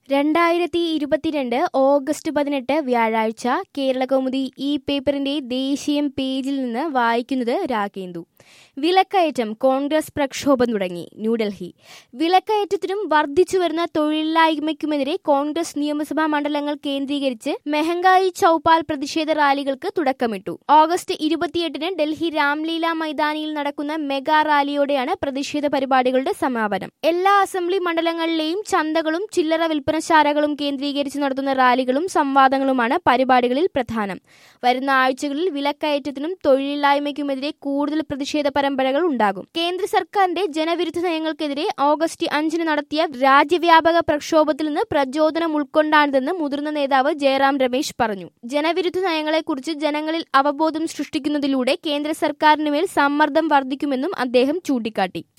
രണ്ടായിരത്തി ഇരുപത്തിരണ്ട് ഓഗസ്റ്റ് പതിനെട്ട് വ്യാഴാഴ്ച കേരളകൗമുദി ഈ പേപ്പറിന്റെ ദേശീയം പേജിൽ നിന്ന് വായിക്കുന്നത് രാഗേന്ദു വിലക്കയറ്റം കോൺഗ്രസ് പ്രക്ഷോഭം തുടങ്ങി ന്യൂഡൽഹി വിലക്കയറ്റത്തിനും വർദ്ധിച്ചുവരുന്ന തൊഴിലില്ലായ്മയ്ക്കുമെതിരെ കോൺഗ്രസ് നിയമസഭാ മണ്ഡലങ്ങൾ കേന്ദ്രീകരിച്ച് മെഹങ്കായി ചൌപ്പാൽ പ്രതിഷേധ റാലികൾക്ക് തുടക്കമിട്ടു ഓഗസ്റ്റ് ഇരുപത്തിയെട്ടിന് ഡൽഹി രാംലീല മൈതാനിയിൽ നടക്കുന്ന മെഗാ റാലിയോടെയാണ് പ്രതിഷേധ പരിപാടികളുടെ സമാപനം എല്ലാ അസംബ്ലി മണ്ഡലങ്ങളിലെയും ചന്തകളും ചില്ലറ വിൽപ്പനശാലകളും കേന്ദ്രീകരിച്ച് നടത്തുന്ന റാലികളും സംവാദങ്ങളുമാണ് പരിപാടികളിൽ പ്രധാനം വരുന്ന ആഴ്ചകളിൽ വിലക്കയറ്റത്തിനും തൊഴിലില്ലായ്മയ്ക്കുമെതിരെ കൂടുതൽ പ്രതിഷേധ പരമ്പരകൾ ഉണ്ടാകും കേന്ദ്ര സർക്കാരിന്റെ ജനവിരുദ്ധ നയങ്ങൾക്കെതിരെ ഓഗസ്റ്റ് അഞ്ചിന് നടത്തിയ രാജ്യവ്യാപക പ്രക്ഷോഭത്തിൽ നിന്ന് പ്രചോദനം ഉൾക്കൊണ്ടാണിതെന്ന് മുതിർന്ന നേതാവ് ജയറാം രമേശ് പറഞ്ഞു ജനവിരുദ്ധ നയങ്ങളെക്കുറിച്ച് ജനങ്ങളിൽ അവബോധം സൃഷ്ടിക്കുന്നതിലൂടെ കേന്ദ്ര സർക്കാരിനുമേൽ സമ്മർദ്ദം വർദ്ധിക്കുമെന്നും അദ്ദേഹം ചൂണ്ടിക്കാട്ടി